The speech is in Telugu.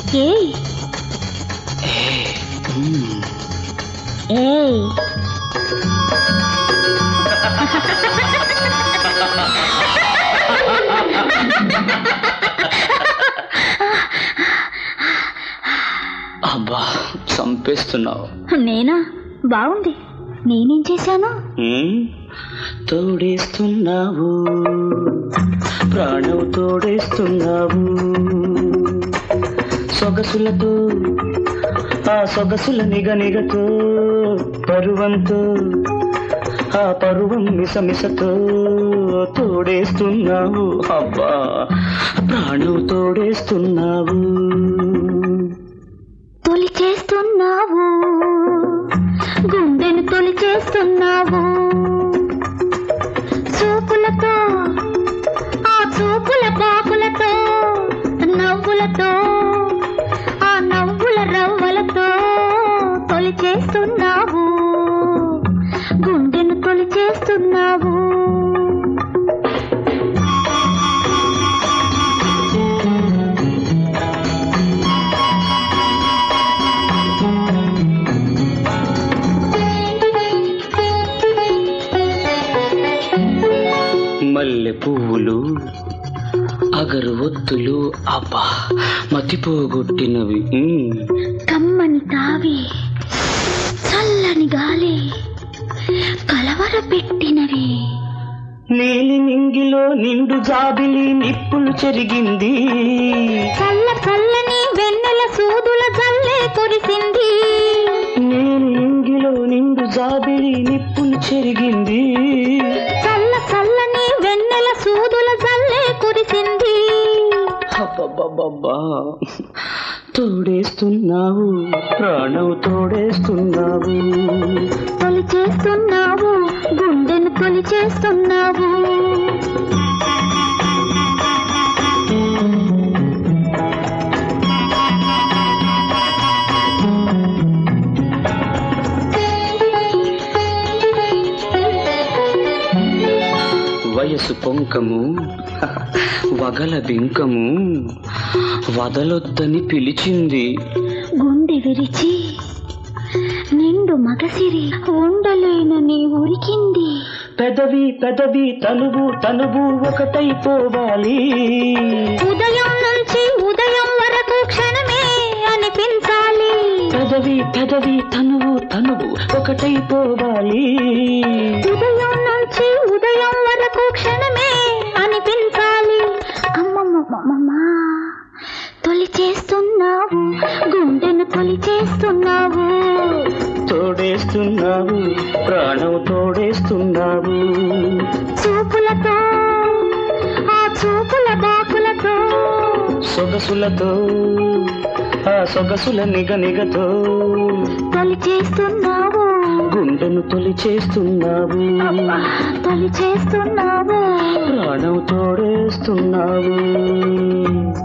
ఏయ్ మ్మ్. ఏయ్ అబ్బా చంపేస్తున్నావు నేనా బాగుంది నేనేం చేశాను మ్మ్. తోడేస్తున్నావు ప్రాణం తోడేస్తున్నావు సొగసులతో ఆ సొగసుల నిగ నిగతో పరువంతో ఆ పరువం మిసమిసతో తోడేస్తున్నావు అబ్బా ప్రాణం తోడేస్తున్నావు తొలి చేస్తున్నావు గుండెను తొలి చేస్తున్నావు చూపులతో ఆ చూపుల పాపులతో నవ్వులతో ఆ నవ్వుల రవ్వలతో తొలి చేస్తున్నావు గుండెను తొలి చేస్తున్నావు మల్లె పువ్వులు అగరు ఒత్తులు అబ్బా మతిపోగొట్టినవి మ్మ్. కమ్మని తావి చల్లని గాలి కలవర పెట్టినవి నీలి నింగిలో నిండు జాబిలి నిప్పులు చెరిగింది చల్ల చల్లని వెన్నెల సూదుల జల్లే కురిసింది నీలి నింగిలో నిండు జాబిలి నిప్పులు చెరిగింది చల్ల చల్లని వెన్నెల సూదుల జల్లే కురిసింది అబ్బబ్బబ్బబ్బా తోడేస్తున్నావు ప్రాణం తోడేస్తున్నావు తొలి చేస్తున్నావు గుండెను తొలి చేస్తున్నావు వయసు పొంకము వగల బింకము వదలొద్దని పిలిచింది గుండె విరిచి నిండు మగసిరి ఉండలేనని ఉరికింది పెదవి పెదవి తనువు తనువు ఒకటైపోవాలి ఉదయం నుంచి ఉదయం వరకు క్షణమే అనిపించాలి పెదవి పెదవి తనువు తనువు ఒకటైపోవాలి ఉదయం నుంచి ఉదయం వరకు క్షణమే అనిపించాలి అమ్మమ్మమ్మమ్మ తొలి చేస్తున్నావు గుండెను తొలి చేస్తున్నావు తోడేస్తున్నావు ప్రాణం తోడేస్తున్నావు చూపులతో ఆ చూపుల బాకులతో సొగసులతో ఆ సొగసుల నిగ నిగతో తొలి చేస్తున్నావు గుండెను తొలి చేస్తున్నావు తొలి చేస్తున్నావు ప్రాణం తోడేస్తున్నావు